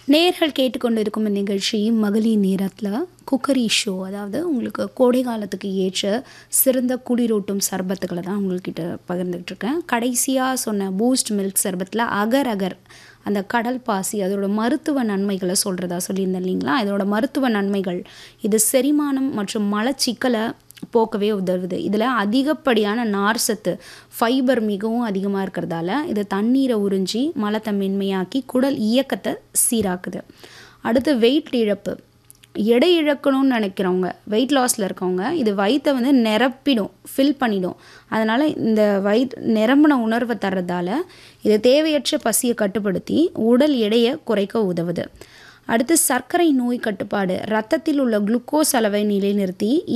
நேர்கள் கேட்டுக்கொண்டு இருக்கும் நிகழ்ச்சி மகளிர் நேரத்தில் குக்கரி ஷோ அதாவது உங்களுக்கு கோடை காலத்துக்கு ஏற்ற சிறந்த குளிரூட்டும் சர்பத்துக்களை தான் உங்கள்கிட்ட பகிர்ந்துகிட்டு இருக்கேன் கடைசியாக சொன்ன பூஸ்ட் மில்க் சர்பத்தில் அகர் அகர் அந்த கடல் பாசி அதோட மருத்துவ நன்மைகளை சொல்கிறதா சொல்லியிருந்தேன் இல்லைங்களா இதோட மருத்துவ நன்மைகள் இது செரிமானம் மற்றும் மலச்சிக்கலை போக்கவே உதவுது இதில் அதிகப்படியான நார் சத்து ஃபைபர் மிகவும் அதிகமாக இருக்கிறதால இது தண்ணீரை உறிஞ்சி மலத்தை மென்மையாக்கி குடல் இயக்கத்தை சீராக்குது அடுத்து வெயிட் இழப்பு எடை இழக்கணும்னு நினைக்கிறவங்க வெயிட் லாஸில் இருக்கவங்க இது வயிற்றை வந்து நிரப்பிடும் ஃபில் பண்ணிடும் அதனால் இந்த வயிற் நிரம்பின உணர்வை தர்றதால இது தேவையற்ற பசியை கட்டுப்படுத்தி உடல் எடையை குறைக்க உதவுது அடுத்து சர்க்கரை நோய் கட்டுப்பாடு ரத்தத்தில் உள்ள குளுக்கோஸ் அளவை நிலைநிறுத்தி